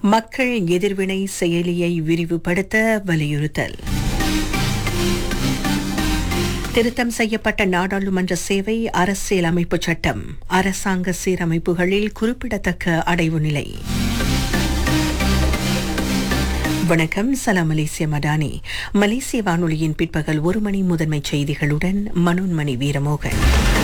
மக்கள் எதிர்வினை செயலியை விரிவுபடுத்த வலியுறுத்தல் திருத்தம் செய்யப்பட்ட நாடாளுமன்ற சேவை அரசியல் அமைப்பு சட்டம் அரசாங்க சீரமைப்புகளில் குறிப்பிடத்தக்க அடைவு நிலை வணக்கம் சலாம் மலேசிய மடானி மலேசிய வானொலியின் பிற்பகல் ஒரு மணி முதன்மை செய்திகளுடன் மனோன்மணி வீரமோகன்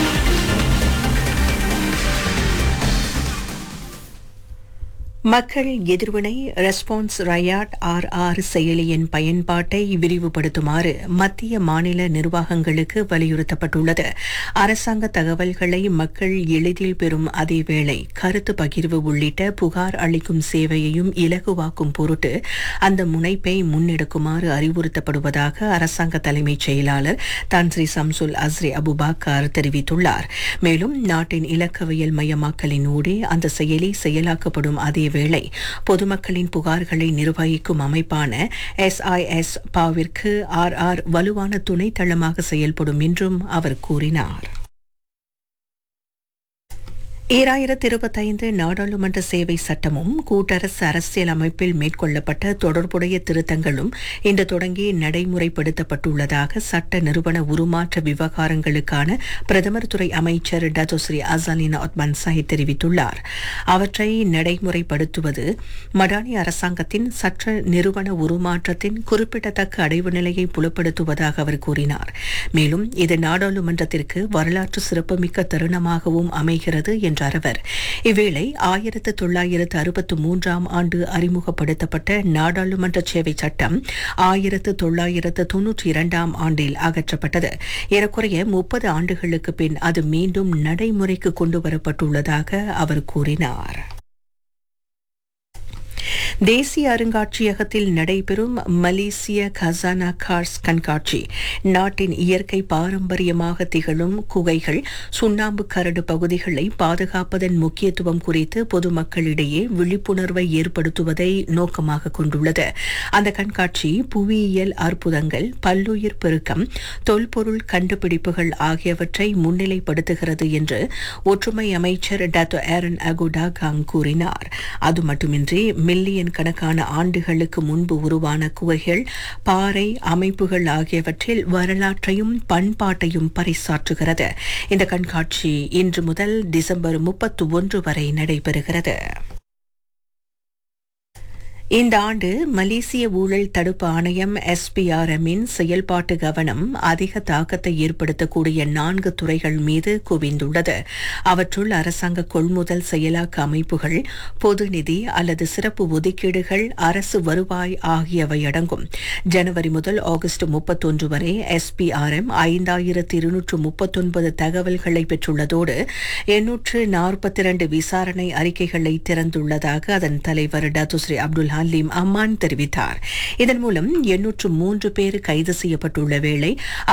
மக்கள் எதிர்வினை ரெஸ்பான்ஸ் ரயாட் ஆர் ஆர் செயலியின் பயன்பாட்டை விரிவுபடுத்துமாறு மத்திய மாநில நிர்வாகங்களுக்கு வலியுறுத்தப்பட்டுள்ளது அரசாங்க தகவல்களை மக்கள் எளிதில் பெறும் அதேவேளை கருத்து பகிர்வு உள்ளிட்ட புகார் அளிக்கும் சேவையையும் இலகுவாக்கும் பொருட்டு அந்த முனைப்பை முன்னெடுக்குமாறு அறிவுறுத்தப்படுவதாக அரசாங்க தலைமைச் செயலாளர் தன்ஸ்ரீ சம்சுல் அஸ்ரி அபுபாக்கர் தெரிவித்துள்ளார் மேலும் நாட்டின் இலக்கவியல் மயமாக்கலின் ஊடே அந்த செயலி செயலாக்கப்படும் அதே வேளை பொதுமக்களின் புகார்களை நிர்வகிக்கும் அமைப்பான எஸ்ஐஎஸ் பாவிற்கு ஆர் ஆர் வலுவான துணைத்தளமாக செயல்படும் என்றும் அவர் கூறினார் ஈராயிரத்தி இருபத்தைந்து நாடாளுமன்ற சேவை சட்டமும் கூட்டரசு அரசியல் அமைப்பில் மேற்கொள்ளப்பட்ட தொடர்புடைய திருத்தங்களும் இன்று தொடங்கி நடைமுறைப்படுத்தப்பட்டுள்ளதாக சட்ட நிறுவன உருமாற்ற விவகாரங்களுக்கான பிரதமர் துறை அமைச்சர் டத்தோஸ்ரீ அசாலினா ஒத்மன் சாஹி தெரிவித்துள்ளார் அவற்றை நடைமுறைப்படுத்துவது மடானி அரசாங்கத்தின் சட்ட நிறுவன உருமாற்றத்தின் குறிப்பிடத்தக்க அடைவு நிலையை புலப்படுத்துவதாக அவர் கூறினார் மேலும் இது நாடாளுமன்றத்திற்கு வரலாற்று சிறப்புமிக்க தருணமாகவும் அமைகிறது என்று என்றார் அவர் இவ்வேளை ஆயிரத்து தொள்ளாயிரத்து அறுபத்து மூன்றாம் ஆண்டு அறிமுகப்படுத்தப்பட்ட நாடாளுமன்ற சேவை சட்டம் ஆயிரத்து தொள்ளாயிரத்து தொன்னூற்றி இரண்டாம் ஆண்டில் அகற்றப்பட்டது ஏறக்குறைய முப்பது ஆண்டுகளுக்கு பின் அது மீண்டும் நடைமுறைக்கு கொண்டு வரப்பட்டுள்ளதாக அவர் கூறினார் தேசிய அருங்காட்சியகத்தில் நடைபெறும் மலேசிய கசானா கார்ஸ் கண்காட்சி நாட்டின் இயற்கை பாரம்பரியமாக திகழும் குகைகள் சுண்ணாம்பு கரடு பகுதிகளை பாதுகாப்பதன் முக்கியத்துவம் குறித்து பொதுமக்களிடையே விழிப்புணர்வை ஏற்படுத்துவதை நோக்கமாக கொண்டுள்ளது அந்த கண்காட்சி புவியியல் அற்புதங்கள் பல்லுயிர் பெருக்கம் தொல்பொருள் கண்டுபிடிப்புகள் ஆகியவற்றை முன்னிலைப்படுத்துகிறது என்று ஒற்றுமை அமைச்சர் டாக்டர் ஏரன் அகுடா காங் கூறினார் அது மட்டுமின்றி மில்லியன் கணக்கான ஆண்டுகளுக்கு முன்பு உருவான குகைகள் பாறை அமைப்புகள் ஆகியவற்றில் வரலாற்றையும் பண்பாட்டையும் பறைசாற்றுகிறது இந்த கண்காட்சி இன்று முதல் டிசம்பர் முப்பத்தி ஒன்று வரை நடைபெறுகிறது இந்த ஆண்டு மலேசிய ஊழல் தடுப்பு ஆணையம் எஸ்பிஆர்எம்மின் செயல்பாட்டு கவனம் அதிக தாக்கத்தை ஏற்படுத்தக்கூடிய நான்கு துறைகள் மீது குவிந்துள்ளது அவற்றுள் அரசாங்க கொள்முதல் செயலாக்க அமைப்புகள் பொது நிதி அல்லது சிறப்பு ஒதுக்கீடுகள் அரசு வருவாய் ஆகியவை அடங்கும் ஜனவரி முதல் ஆகஸ்ட் முப்பத்தொன்று வரை எஸ்பிஆர்எம் ஐந்தாயிரத்து இருநூற்று முப்பத்தொன்பது தகவல்களை பெற்றுள்ளதோடு எண்ணூற்று நாற்பத்தி இரண்டு விசாரணை அறிக்கைகளை திறந்துள்ளதாக அதன் தலைவர் டத்துஸ்ரீ அப்துல் ஹலீம் அம்மான் தெரிவித்தார் இதன் மூலம் எண்ணூற்று மூன்று பேர் கைது செய்யப்பட்டுள்ள வேளை